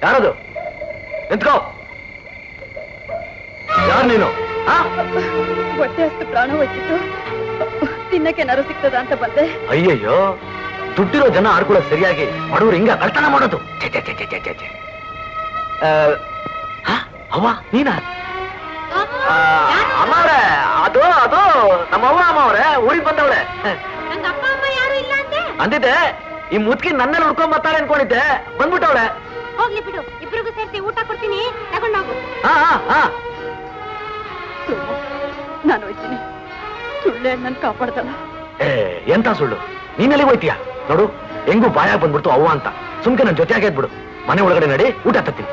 ಯಾರದು ನಿಂತ್ಕೋ ಯಾರು ನೀನು ಆ? ಹೊಟ್ಟೆ ಅಷ್ಟು ಪ್ರಾಣ ಹೋಯ್ತಿತ್ತು ತಿನ್ನಕ್ಕೆ ಏನಾರು ಸಿಗ್ತದ ಅಂತ ಬಂದೆ ಅಯ್ಯಯ್ಯೋ ದುಡ್ಡಿರೋ ಜನ ಆಡ್ಕೊಳ್ಳೋದು ಸರಿಯಾಗಿ ಬಡವರು ಹಿಂಗ ಕಳ್ತನ ಮಾಡೋದು ಛೆ, ಛೆ, ಛೆ, ಛೆ, ಛೆ, ಛೆ, ಛೆ. ಆ, ಹ? ಅವ್ವ ನೀನಾ ಆ, ಅಮ್ಮವ್ರೆ ಅದು ಅದು ನಮ್ಮ ಅವ್ವ ಅಮ್ಮವ್ರೆ ಊರಿಗೆ ಬಂದವ್ರೆ ನಂಗ ಅಪ್ಪ ಅಮ್ಮ ಯಾರು ಇಲ್ಲ ಅಂದೆ ಅಂದಿದ್ದೆ ಈ ಮುದ್ಕಿ ನನ್ನಲ್ಲಿ ಹುಡ್ಕೊಂಡ್ ಬರ್ತಾಳೆ ಅನ್ಕೊಂಡಿದ್ದೆ ಬಂದ್ಬಿಟ್ಟವಳೆ ಹೋಗ್ಲಿ ಬಿಡು ಇಬ್ರಿಗೂ ಸೇರ್ಸಿ ಊಟ ಕೊಡ್ತೀನಿ ತಗೊಂಡೋಗು ಹಾ ಹಾ ಹಾ ಸೋಮು, ನಾನು ಹೋಯ್ತೀನಿ ಸುಳ್ಳೆ ನನ್ ಕಾಪಾಡ್ದಲ್ಲ ಏ ಎಂತ ಸುಳ್ಳು ನೀನಲ್ಲಿ ಹೋಯ್ತೀಯ ನೋಡು ಹೆಂಗೂ ಬಾಯಾಗ ಬಂದ್ಬಿಡ್ತು ಅವ್ವ ಅಂತ ಸುಮ್ಕೆ ನನ್ ಜೊತೆ ಬಿಡು ಮನೆ ಒಳಗಡೆ ನಡಿ ಊಟ ತತ್ತೀನಿ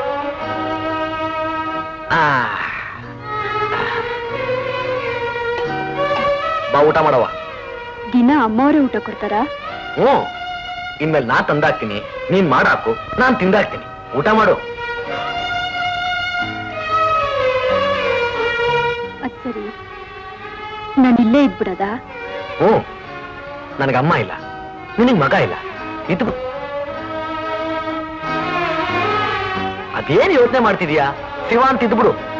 ಆ. ಬಾ ಊಟ ಮಾಡವ ದಿನ ಅಮ್ಮವರೇ ಊಟ ಕೊಡ್ತಾರಾ ಹ್ಞೂ ಇನ್ಮೇಲೆ ನಾ ತಂದಾಕ್ತೀನಿ ನೀನ್ ಮಾಡಾಕು ನಾನ್ ತಿಂದಾಕ್ತೀನಿ ಊಟ ಮಾಡು ಅದ್ ಸರಿ ನಾನು ಇಲ್ಲೇ ಇದ್ಬಿಡದಾ ಹ್ಞೂ ನನಗೆ ಅಮ್ಮ ಇಲ್ಲ ನಿನಗ್ ಮಗ ಇಲ್ಲ ಇದು ಅದೇನ್ ಯೋಚನೆ ಮಾಡ್ತಿದೀಯಾ ಶಿವ ಅಂತ ಇದ್ಬಿಡು